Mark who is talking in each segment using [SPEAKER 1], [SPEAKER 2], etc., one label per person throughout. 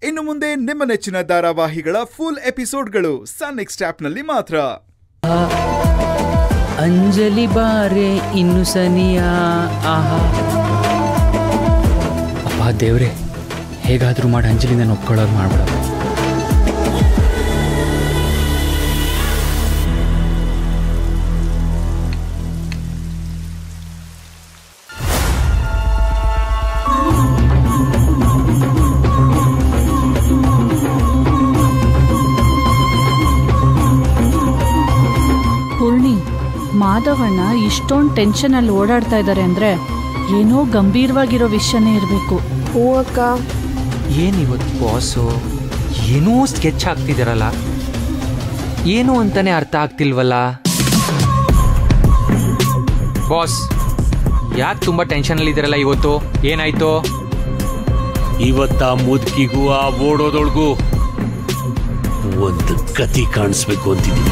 [SPEAKER 1] ಇನ್ನು ಮುಂದೆ ನಿಮ್ಮ ನೆಚ್ಚಿನ ಧಾರಾವಾಹಿಗಳ ಫುಲ್ ಎಪಿಸೋಡ್ಗಳು ಸನ್ ನೆಕ್ಸ್ಟ್ ಆಪ್ನಲ್ಲಿ ಮಾತ್ರ
[SPEAKER 2] ಅಂಜಲಿ ಬಾರೆ ಇನ್ನು ಸನಿಯ ಆಹಾ ಅಪ್ಪ ದೇವ್ರೆ ಹೇಗಾದ್ರೂ ಮಾಡಿ ಅಂಜಲಿನ ಒಪ್ಕೊಳ್ಳೋದು ಮಾಡ್ಬಿಡಪ್ಪ
[SPEAKER 3] ಪೂರ್ಣಿ ಮಾಧವಣ್ಣ ಇಷ್ಟೊಂದು ಟೆನ್ಷನಲ್ಲಿ ಓಡಾಡ್ತಾ ಇದ್ದಾರೆ ಅಂದರೆ ಏನೋ ಗಂಭೀರವಾಗಿರೋ ವಿಷಯನೇ ಇರಬೇಕು
[SPEAKER 4] ಹ್ಞೂ ಅಕ್ಕ
[SPEAKER 5] ಏನು ಇವತ್ತು ಬಾಸು ಏನೋ ಸ್ಕೆಚ್ ಹಾಕ್ತಿದ್ದೀರಲ್ಲ ಏನು ಅಂತಾನೆ ಅರ್ಥ ಆಗ್ತಿಲ್ವಲ್ಲ ಬಾಸ್ ಯಾಕೆ ತುಂಬ ಟೆನ್ಷನಲ್ಲಿದ್ದೀರಲ್ಲ ಇವತ್ತು ಏನಾಯ್ತು
[SPEAKER 6] ಇವತ್ತ ಮುದುಕಿಗೂ ಆ ಓಡೋದೊಳಗೂ ಒಂದು ಕತಿ ಕಾಣಿಸ್ಬೇಕು ಅಂತಿದ್ದೀನಿ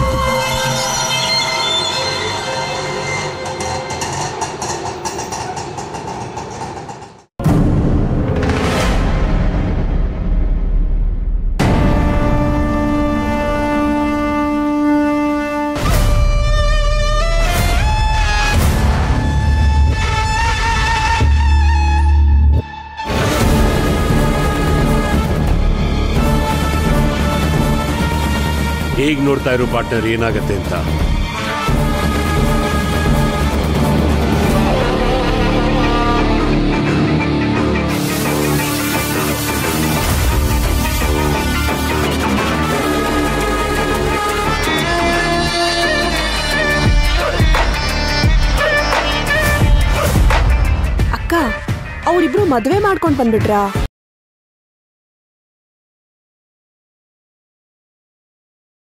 [SPEAKER 6] ಹೇಗ್ ನೋಡ್ತಾ ಇರೋ ಪಾರ್ಟ್ನರ್ ಏನಾಗತ್ತೆ ಅಂತ
[SPEAKER 4] ಅಕ್ಕ ಅವರಿಬ್ರು ಮದುವೆ ಮಾಡ್ಕೊಂಡು ಬಂದ್ಬಿಟ್ರಾ